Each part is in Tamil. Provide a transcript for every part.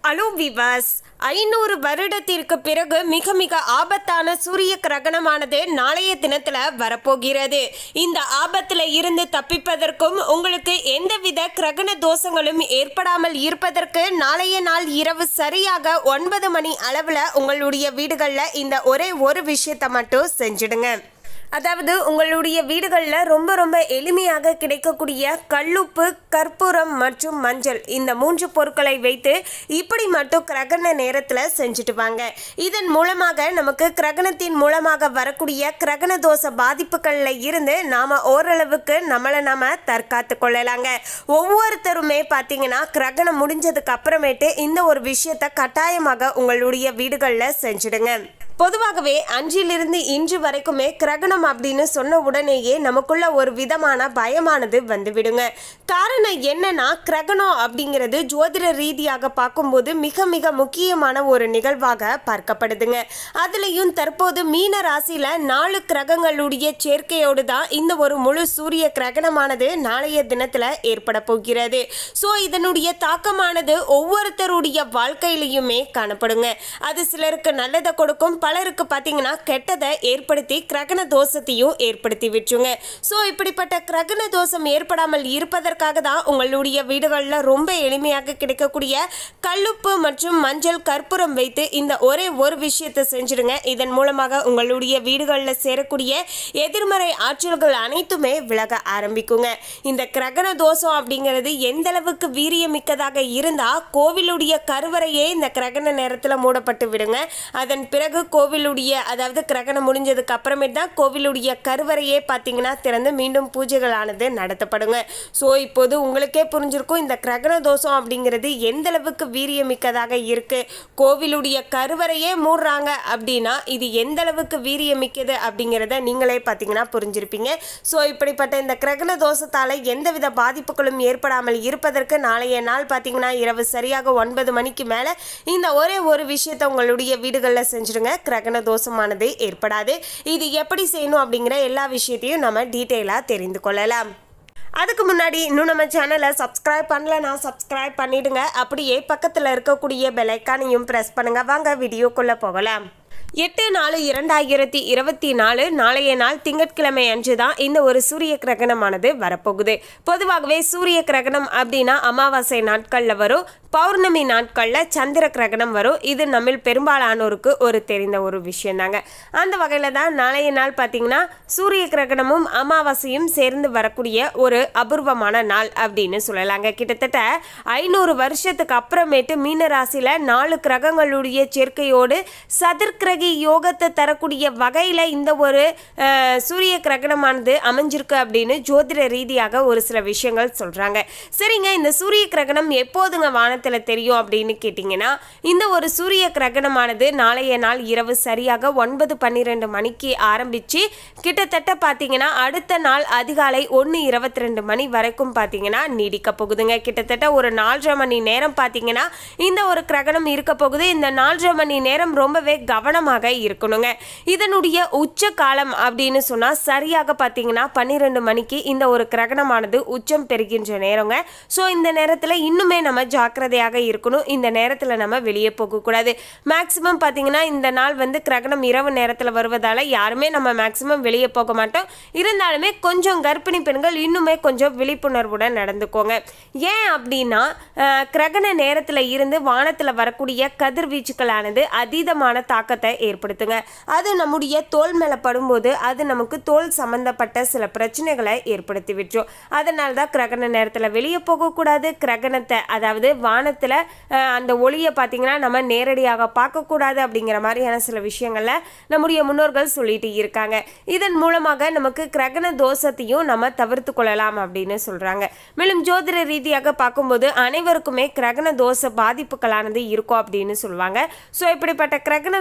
அலோ விவாஸ் ஐநூறு வருடத்திற்கு பிறகு மிக மிக ஆபத்தான சூரிய கிரகணமானது நாளைய தினத்துல வரப்போகிறது இந்த ஆபத்துல இருந்து தப்பிப்பதற்கும் உங்களுக்கு எந்தவித கிரகண தோஷங்களும் ஏற்படாமல் இருப்பதற்கு நாளைய நாள் இரவு சரியாக ஒன்பது மணி அளவுல உங்களுடைய வீடுகளில் இந்த ஒரே ஒரு விஷயத்தை மட்டும் செஞ்சிடுங்க அதாவது உங்களுடைய வீடுகளில் ரொம்ப ரொம்ப எளிமையாக கிடைக்கக்கூடிய கல்லுப்பு கற்பூரம் மற்றும் மஞ்சள் இந்த மூன்று பொருட்களை வைத்து இப்படி மட்டும் கிரகண நேரத்தில் செஞ்சுட்டு வாங்க இதன் மூலமாக நமக்கு கிரகணத்தின் மூலமாக வரக்கூடிய கிரகண தோஷ பாதிப்புகளில் இருந்து நாம் ஓரளவுக்கு நம்மளை நாம தற்காத்து கொள்ளலாங்க ஒவ்வொருத்தருமே பார்த்தீங்கன்னா கிரகணம் முடிஞ்சதுக்கு அப்புறமேட்டு இந்த ஒரு விஷயத்தை கட்டாயமாக உங்களுடைய வீடுகளில் செஞ்சுடுங்க பொதுவாகவே அன்றிலிருந்து இன்று வரைக்குமே கிரகணம் அப்படின்னு சொன்ன உடனேயே நமக்குள்ள ஒரு விதமான பயமானது வந்துவிடுங்க காரணம் என்னன்னா கிரகணம் அப்படிங்கிறது ஜோதிட ரீதியாக பார்க்கும்போது மிக மிக முக்கியமான ஒரு நிகழ்வாக பார்க்கப்படுதுங்க அதுலேயும் தற்போது மீன ராசியில நாலு கிரகங்களுடைய சேர்க்கையோடு தான் இந்த ஒரு முழு சூரிய கிரகணமானது நாளைய தினத்துல ஏற்பட போகிறது ஸோ இதனுடைய தாக்கமானது ஒவ்வொருத்தருடைய வாழ்க்கையிலையுமே காணப்படுங்க அது சிலருக்கு நல்லதை கொடுக்கும் பலருக்கு பார்த்தீங்கன்னா கெட்டதை ஏற்படுத்தி கிரகண தோஷத்தையும் ஏற்படுத்தி விட்டுருங்க ஸோ இப்படிப்பட்ட கிரகண தோஷம் ஏற்படாமல் இருப்பதற்காக தான் உங்களுடைய வீடுகளில் ரொம்ப எளிமையாக கிடைக்கக்கூடிய கல்லுப்பு மற்றும் மஞ்சள் கற்பூரம் வைத்து இந்த ஒரே ஒரு விஷயத்தை செஞ்சிடுங்க இதன் மூலமாக உங்களுடைய வீடுகளில் சேரக்கூடிய எதிர்மறை ஆற்றல்கள் அனைத்துமே விலக ஆரம்பிக்குங்க இந்த கிரகண தோஷம் அப்படிங்கிறது எந்த அளவுக்கு வீரியமிக்கதாக இருந்தால் கோவிலுடைய கருவறையே இந்த கிரகண நேரத்தில் மூடப்பட்டு விடுங்க அதன் பிறகு கோவிலுடைய அதாவது கிரகணம் முடிஞ்சதுக்கு அப்புறமேட்டு தான் கோவிலுடைய கருவறையே பார்த்தீங்கன்னா திறந்து மீண்டும் பூஜைகளானது நடத்தப்படுங்க ஸோ இப்போது உங்களுக்கே புரிஞ்சிருக்கும் இந்த கிரகண தோஷம் அப்படிங்கிறது எந்த அளவுக்கு வீரியமிக்கதாக இருக்கு கோவிலுடைய கருவறையே மூடுறாங்க அப்படின்னா இது எந்த அளவுக்கு வீரியமிக்கது அப்படிங்கிறத நீங்களே பார்த்தீங்கன்னா புரிஞ்சிருப்பீங்க ஸோ இப்படிப்பட்ட இந்த கிரகண தோஷத்தால் எந்தவித பாதிப்புகளும் ஏற்படாமல் இருப்பதற்கு நாளைய நாள் பார்த்தீங்கன்னா இரவு சரியாக ஒன்பது மணிக்கு மேலே இந்த ஒரே ஒரு விஷயத்தை உங்களுடைய வீடுகளில் செஞ்சுடுங்க கிரகண தோஷமானது ஏற்படாது இது எப்படி செய்யணும் அப்படிங்கிற எல்லா விஷயத்தையும் நம்ம டீட்டெயிலாக தெரிந்து கொள்ளலாம் அதுக்கு முன்னாடி இன்னும் நம்ம சேனலை சப்ஸ்கிரைப் பண்ணலனா சப்ஸ்கிரைப் பண்ணிடுங்க அப்படியே பக்கத்தில் இருக்கக்கூடிய பெலைக்கானையும் ப்ரெஸ் பண்ணுங்க வாங்க வீடியோக்குள்ளே போகலாம் எட்டு நாலு இரண்டாயிரத்தி இருபத்தி நாலு நாளைய நாள் திங்கட்கிழமை அன்று தான் இந்த ஒரு சூரிய கிரகணமானது வரப்போகுது பொதுவாகவே சூரிய கிரகணம் அப்படின்னா அமாவாசை நாட்களில் வரும் பௌர்ணமி நாட்களில் சந்திர கிரகணம் வரும் இது நம்மில் பெரும்பாலானோருக்கு ஒரு தெரிந்த ஒரு விஷயம் தாங்க அந்த வகையில் தான் நாளைய நாள் பார்த்தீங்கன்னா சூரிய கிரகணமும் அமாவாசையும் சேர்ந்து வரக்கூடிய ஒரு அபூர்வமான நாள் அப்படின்னு சொல்லலாங்க கிட்டத்தட்ட ஐநூறு வருஷத்துக்கு அப்புறமேட்டு மீன ராசியில் நாலு கிரகங்களுடைய சேர்க்கையோடு சதுர்கிரகி யோகத்தை தரக்கூடிய வகையில் இந்த ஒரு அஹ், சூரிய கிரகணமானது அமைஞ்சிருக்கு அப்படின்னு ஜோதிட ரீதியாக ஒரு சில விஷயங்கள் சொல்கிறாங்க சரிங்க இந்த சூரிய கிரகணம் எப்போதுங்க வானத்தில் தெரியும் அப்படின்னு கேட்டிங்கன்னா இந்த ஒரு சூரிய கிரகணமானது நாளைய நாள் இரவு சரியாக ஒன்பது பன்னிரெண்டு மணிக்கு ஆரம்பித்து கிட்டத்தட்ட பார்த்தீங்கன்னா அடுத்த நாள் அதிகாலை ஒன்று இருபத்தி ரெண்டு மணி வரைக்கும் பார்த்தீங்கன்னா நீடிக்க போகுதுங்க கிட்டத்தட்ட ஒரு நாலரை மணி நேரம் பார்த்தீங்கன்னா இந்த ஒரு கிரகணம் இருக்க போகுது இந்த நாலரை மணி நேரம் ரொம்பவே கவனமாக இருக்கணுங்க இதனுடைய உச்ச காலம் அப்படின்னு சொன்னால் சரியாக பார்த்தீங்கன்னா பன்னிரெண்டு மணிக்கு இந்த ஒரு கிரகணமானது உச்சம் பெறுகின்ற நேரங்க ஸோ இந்த நேரத்தில் இன்னுமே நம்ம ஜாக்கிரதையாக இருக்கணும் இந்த நேரத்தில் நம்ம வெளியே போகக்கூடாது மேக்ஸிமம் பார்த்தீங்கன்னா இந்த நாள் வந்து கிரகணம் இரவு நேரத்தில் வருவதால் யாருமே நம்ம மேக்ஸிமம் வெளியே போக மாட்டோம் இருந்தாலுமே கொஞ்சம் கர்ப்பிணி பெண்கள் இன்னுமே கொஞ்சம் விழிப்புணர்வுடன் நடந்துக்கோங்க ஏன் அப்படின்னா அஹ், கிரகண நேரத்தில் இருந்து வானத்தில் வரக்கூடிய கதிர்வீச்சுக்களானது அதீதமான தாக்கத்தை ஏற்படுத்துங்க அது நம்முடைய தோல் மேலே படும்போது அது நமக்கு தோல் சம்பந்தப்பட்ட சில பிரச்சனைகளை ஏற்படுத்தி விட்டுரும் அதனால தான் கிரகண நேரத்தில் வெளியே போகக்கூடாது கிரகணத்தை அதாவது வானத்தில் அந்த ஒளியை பார்த்தீங்கன்னா நம்ம நேரடியாக பார்க்கக்கூடாது அப்படிங்கிற மாதிரியான சில விஷயங்களை நம்முடைய முன்னோர்கள் சொல்லிட்டு இருக்காங்க இதன் மூலமாக நமக்கு கிரகண தோஷத்தையும் நம்ம தவிர்த்து கொள்ளலாம் அப்படின்னு சொல்கிறாங்க மேலும் ஜோதிட ரீதியாக பார்க்கும்போது அனைவருக்குமே கிரகண தோஷ பாதிப்புகளானது இருக்கும் அப்படின்னு சொல்லுவாங்க ஸோ இப்படிப்பட்ட கிரகண தோஷம்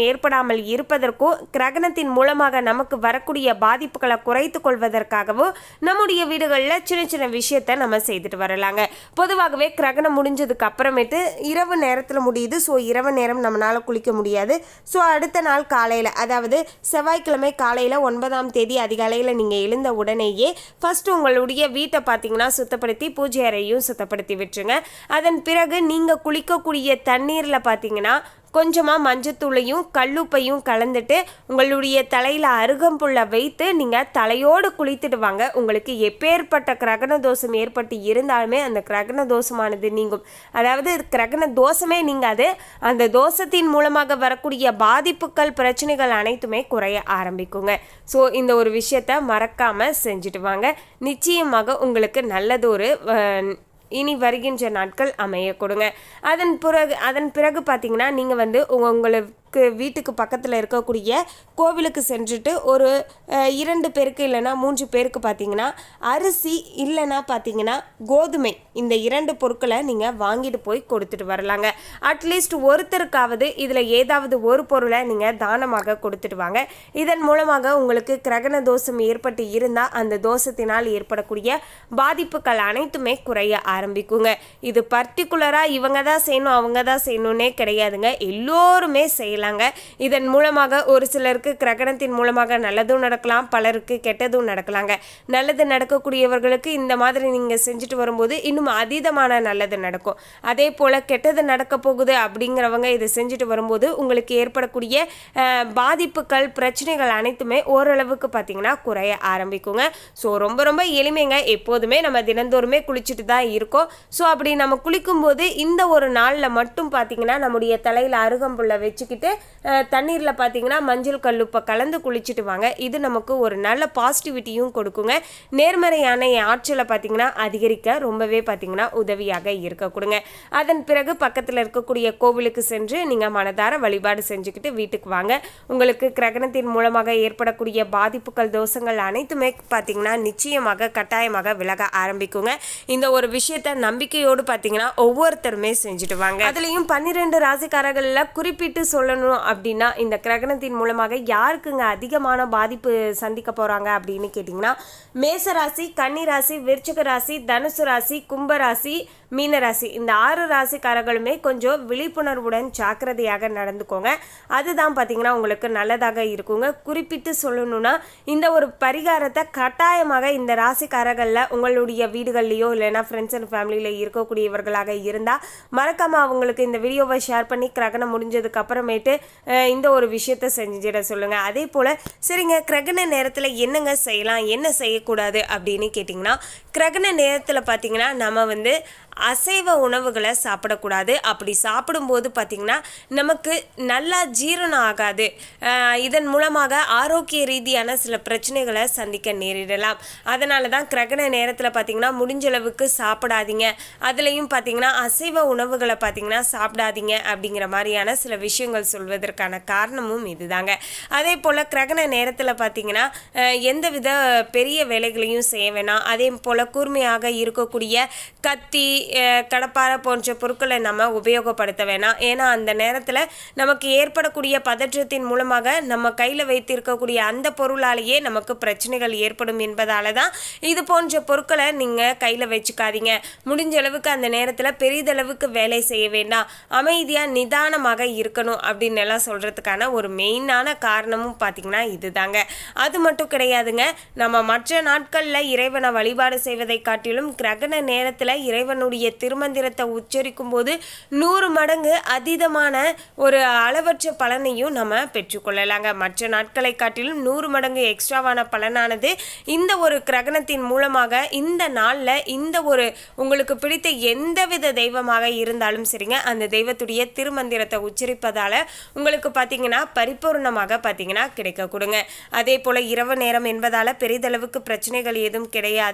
ஏற்படாமல் இருப்பதற்கும் கிரகணத்தின் மூலமாக நமக்கு வரக்கூடிய பாதிப்புகளை குறைத்து கொள்வதற்காகவும் நம்முடைய வீடுகளில் சின்ன சின்ன விஷயத்த நம்ம செய்துட்டு வரலாங்க பொதுவாகவே கிரகணம் முடிஞ்சதுக்கு அப்புறமேட்டு இரவு நேரத்தில் முடியுது ஸோ இரவு நேரம் நம்மளால் குளிக்க முடியாது ஸோ அடுத்த நாள் காலையில் அதாவது செவ்வாய்க்கிழமை காலையில் ஒன்பதாம் தேதி அதிகாலையில் நீங்கள் எழுந்த உடனேயே ஃபர்ஸ்ட் உங்களுடைய வீட்டை பார்த்தீங்கன்னா சுத்தப்படுத்தி பூஜை அறையும் சுத்தப்படுத்தி விட்டுருங்க அதன் பிறகு நீங்கள் குளிக்கக்கூடிய தண்ணீரில் பார்த்தீங்கன்னா கொஞ்சமாக மஞ்சத்தூளையும் கல்லுப்பையும் கலந்துட்டு உங்களுடைய தலையில் அருகம்புல்லை வைத்து நீங்கள் தலையோடு குளித்துட்டு வாங்க உங்களுக்கு எப்பேற்பட்ட கிரகண தோஷம் ஏற்பட்டு இருந்தாலுமே அந்த கிரகண தோஷமானது நீங்கும் அதாவது கிரகண தோஷமே நீங்காது அந்த தோஷத்தின் மூலமாக வரக்கூடிய பாதிப்புகள் பிரச்சனைகள் அனைத்துமே குறைய ஆரம்பிக்குங்க ஸோ இந்த ஒரு விஷயத்த மறக்காமல் செஞ்சுட்டு வாங்க நிச்சயமாக உங்களுக்கு நல்லதொரு அஹ், இனி வருகின்ற நாட்கள் அமைய கொடுங்க அதன் பிறகு அதன் பிறகு பார்த்தீங்கன்னா நீங்கள் வந்து உங்க- உங்களுக்கு வீட்டுக்கு பக்கத்தில் இருக்கக்கூடிய கோவிலுக்கு சென்றுட்டு ஒரு அஹ், இரண்டு பேருக்கு இல்லைன்னா மூன்று பேருக்கு பார்த்தீங்கன்னா அரிசி இல்லைன்னா பார்த்தீங்கன்னா கோதுமை இந்த இரண்டு பொருட்களை நீங்கள் வாங்கிட்டு போய் கொடுத்துட்டு வரலாங்க அட்லீஸ்ட் ஒருத்தருக்காவது இதில் ஏதாவது ஒரு பொருளை நீங்கள் தானமாக கொடுத்துட்டு வாங்க இதன் மூலமாக உங்களுக்கு கிரகண தோஷம் ஏற்பட்டு இருந்தால் அந்த தோஷத்தினால் ஏற்படக்கூடிய பாதிப்புகள் அனைத்துமே குறைய ஆரம்பிக்குங்க இது பர்டிகுலராக இவங்க தான் செய்யணும் அவங்க தான் செய்யணும்னே கிடையாதுங்க எல்லோருமே செய்யலாங்க இதன் மூலமாக ஒரு சிலருக்கு கிரகணத்தின் மூலமாக நல்லதும் நடக்கலாம் பலருக்கு கெட்டதும் நடக்கலாங்க நல்லது நடக்கக்கூடியவர்களுக்கு இந்த மாதிரி நீங்கள் செஞ்சுட்டு வரும்போது இன்னும் அதீதமான நல்லது நடக்கும் அதே போல் கெட்டது நடக்க போகுது அப்படிங்கிறவங்க இதை செஞ்சுட்டு வரும்போது உங்களுக்கு ஏற்படக்கூடிய அஹ், பாதிப்புகள் பிரச்சனைகள் அனைத்துமே ஓரளவுக்கு பார்த்தீங்கன்னா குறைய ஆரம்பிக்குங்க ஸோ ரொம்ப ரொம்ப எளிமைங்க எப்போதுமே நம்ம தினந்தோறுமே குளிச்சுட்டு தான் இருக்கோம் ஸோ அப்படி நம்ம குளிக்கும்போது இந்த ஒரு நாளில் மட்டும் பார்த்தீங்கன்னா நம்முடைய தலையில் அருகம்புல்லை வச்சுக்கிட்டு தண்ணீரில் பார்த்தீங்கன்னா மஞ்சள் கல்லுப்பை கலந்து குளிச்சுட்டு வாங்க இது நமக்கு ஒரு நல்ல பாசிட்டிவிட்டியும் கொடுக்குங்க நேர்மறையான ஆற்றலை பார்த்தீங்கன்னா அதிகரிக்க ரொம்பவே பார்த்தீங்கன்னா உதவியாக இருக்க கொடுங்க அதன் பிறகு பக்கத்தில் இருக்கக்கூடிய கோவிலுக்கு சென்று நீங்கள் மனதார வழிபாடு செஞ்சுக்கிட்டு வீட்டுக்கு வாங்க உங்களுக்கு கிரகணத்தின் மூலமாக ஏற்படக்கூடிய பாதிப்புகள் தோஷங்கள் அனைத்துமே பார்த்தீங்கன்னா நிச்சயமாக கட்டாயமாக விலக ஆரம்பிக்குங்க இந்த ஒரு விஷயத்த நம்பிக்கையோடு பார்த்தீங்கன்னா ஒவ்வொருத்தருமே செஞ்சுட்டு வாங்க அதுலேயும் பன்னிரெண்டு ராசிக்காரர்களில் குறிப்பிட்டு சொல்லணும் அப்படின்னா இந்த கிரகணத்தின் மூலமாக யாருக்குங்க அதிகமான பாதிப்பு சந்திக்க போகிறாங்க அப்படின்னு கேட்டிங்கன்னா மேச ராசி கன்னி ராசி விருச்சிக ராசி தனுசு ராசி கும்ப ராசி மீன ராசி இந்த ஆறு ராசிக்காரர்களுமே கொஞ்சம் விழிப்புணர்வுடன் ஜாக்கிரதையாக நடந்துக்கோங்க அதுதான் பார்த்தீங்கன்னா உங்களுக்கு நல்லதாக இருக்குங்க குறிப்பிட்டு சொல்லணும்னா இந்த ஒரு பரிகாரத்தை கட்டாயமாக இந்த ராசிக்காரர்களில் உங்களுடைய வீடுகள்லையோ இல்லைன்னா ஃப்ரெண்ட்ஸ் அண்ட் ஃபேமிலியில் இருக்கக்கூடியவர்களாக இருந்தால் மறக்காமல் அவங்களுக்கு இந்த வீடியோவை ஷேர் பண்ணி கிரகணம் முடிஞ்சதுக்கு அப்புறமேட்டு அஹ், இந்த ஒரு விஷயத்தை செஞ்சிட சொல்லுங்கள் அதே போல் சரிங்க கிரகண நேரத்தில் என்னங்க செய்யலாம் என்ன செய்யக்கூடாது அப்படின்னு கேட்டிங்கன்னா கிரகண நேரத்தில் பார்த்தீங்கன்னா நம்ம வந்து அசைவ உணவுகளை சாப்பிடக்கூடாது அப்படி சாப்பிடும்போது பார்த்திங்கன்னா நமக்கு நல்லா ஜீரணம் ஆகாது ஆஹ் இதன் மூலமாக ஆரோக்கிய ரீதியான சில பிரச்சனைகளை சந்திக்க நேரிடலாம் அதனால தான் கிரகண நேரத்தில் பார்த்திங்கன்னா முடிஞ்ச அளவுக்கு சாப்பிடாதீங்க அதுலேயும் பார்த்திங்கன்னா அசைவ உணவுகளை பார்த்திங்கன்னா சாப்பிடாதீங்க அப்படிங்கிற மாதிரியான சில விஷயங்கள் சொல்வதற்கான காரணமும் இதுதாங்க அதே போல் கிரகண நேரத்தில் பார்த்திங்கன்னா ஆஹ் எந்தவித பெரிய வேலைகளையும் செய்ய வேணாம் அதே போல் கூர்மையாக இருக்கக்கூடிய கத்தி அஹ் கடப்பாரை போன்ற பொருட்களை நம்ம உபயோகப்படுத்த வேணாம் ஏன்னா அந்த நேரத்தில் நமக்கு ஏற்படக்கூடிய பதற்றத்தின் மூலமாக நம்ம கையில் வைத்திருக்கக்கூடிய அந்த பொருளாலேயே நமக்கு பிரச்சனைகள் ஏற்படும் என்பதால தான் இது போன்ற பொருட்களை நீங்கள் கையில் வச்சுக்காதீங்க முடிஞ்ச அளவுக்கு அந்த நேரத்தில் பெரிதளவுக்கு வேலை செய்ய வேண்டாம் அமைதியாக நிதானமாக இருக்கணும் அப்படின்னு எல்லாம் சொல்கிறதுக்கான ஒரு மெயினான காரணமும் பார்த்திங்கன்னா இதுதாங்க அது மட்டும் கிடையாதுங்க நம்ம மற்ற நாட்களில் இறைவனை வழிபாடு செய்வதை காட்டிலும் கிரகண நேரத்தில் இறைவனுடைய திருமந்திரத்தை உச்சரிக்கும் போது நூறு மடங்கு அதீதமான ஒரு அளவற்ற பலனையும் நம்ம பெற்றுக்கொள்ளலாங்க மற்ற நாட்களை காட்டிலும் நூறு மடங்கு எக்ஸ்ட்ராவான பலனானது இந்த ஒரு கிரகணத்தின் மூலமாக இந்த நாளில் இந்த ஒரு உங்களுக்கு பிடித்த எந்தவித தெய்வமாக இருந்தாலும் சரிங்க அந்த தெய்வத்துடைய திருமந்திரத்தை உச்சரிப்பதால் உங்களுக்கு பார்த்தீங்கன்னா பரிபூர்ணமாக பார்த்தீங்கன்னா கிடைக்க கொடுங்க அதே போல் இரவு நேரம் என்பதால் பெரிதளவுக்கு பிரச்சனைகள் எதுவும் கிடையாது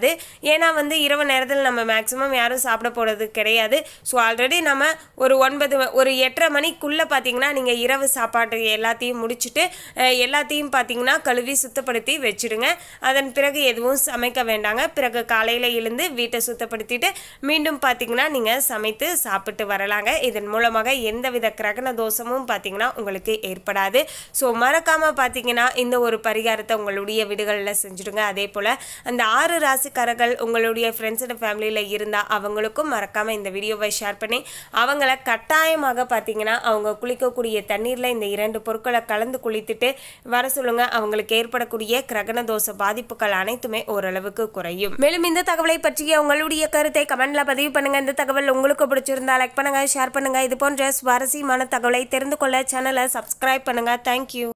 ஏன்னா வந்து இரவு நேரத்தில் நம்ம மேக்ஸிமம் யாரும் சாப்பிட போகிறது கிடையாது ஸோ ஆல்ரெடி நம்ம ஒரு ஒன்பது ஒரு எட்டரை மணிக்குள்ளே பார்த்தீங்கன்னா நீங்கள் இரவு சாப்பாட்டு எல்லாத்தையும் முடிச்சுட்டு அஹ், எல்லாத்தையும் பார்த்தீங்கன்னா கழுவி சுத்தப்படுத்தி வச்சுடுங்க அதன் பிறகு எதுவும் சமைக்க வேண்டாங்க பிறகு காலையில் எழுந்து வீட்டை சுத்தப்படுத்திட்டு மீண்டும் பார்த்தீங்கன்னா நீங்கள் சமைத்து சாப்பிட்டு வரலாங்க இதன் மூலமாக எந்தவித கிரகண தோஷமும் பார்த்தீங்கன்னா உங்களுக்கு ஏற்படாது ஸோ மறக்காமல் பார்த்தீங்கன்னா இந்த ஒரு பரிகாரத்தை உங்களுடைய வீடுகளில் செஞ்சுடுங்க அதே போல் அந்த ஆறு ராசிக்காரர்கள் உங்களுடைய ஃப்ரெண்ட்ஸ் அண்ட் ஃபேமிலியில் இருந்தால் அவங்களுக்கும் மறக்காமல் இந்த வீடியோவை ஷேர் பண்ணி அவங்கள கட்டாயமாக பார்த்தீங்கன்னா அவங்க குளிக்கக்கூடிய தண்ணீரில் இந்த இரண்டு பொருட்களை கலந்து குளித்துட்டு வர சொல்லுங்க அவங்களுக்கு ஏற்படக்கூடிய கிரகண தோஷ பாதிப்புகள் அனைத்துமே ஓரளவுக்கு குறையும் மேலும் இந்த தகவலை பற்றிய உங்களுடைய கருத்தை கமெண்ட்ல பதிவு பண்ணுங்க இந்த தகவல் உங்களுக்கு பிடிச்சிருந்தா லைக் பண்ணுங்க ஷேர் பண்ணுங்க இது போன்ற சுவாரஸ்யமான தகவலை தெரிந்து கொள்ள சேனலை சப்ஸ்கிரைப் பண்ணுங்க தேங்க்யூ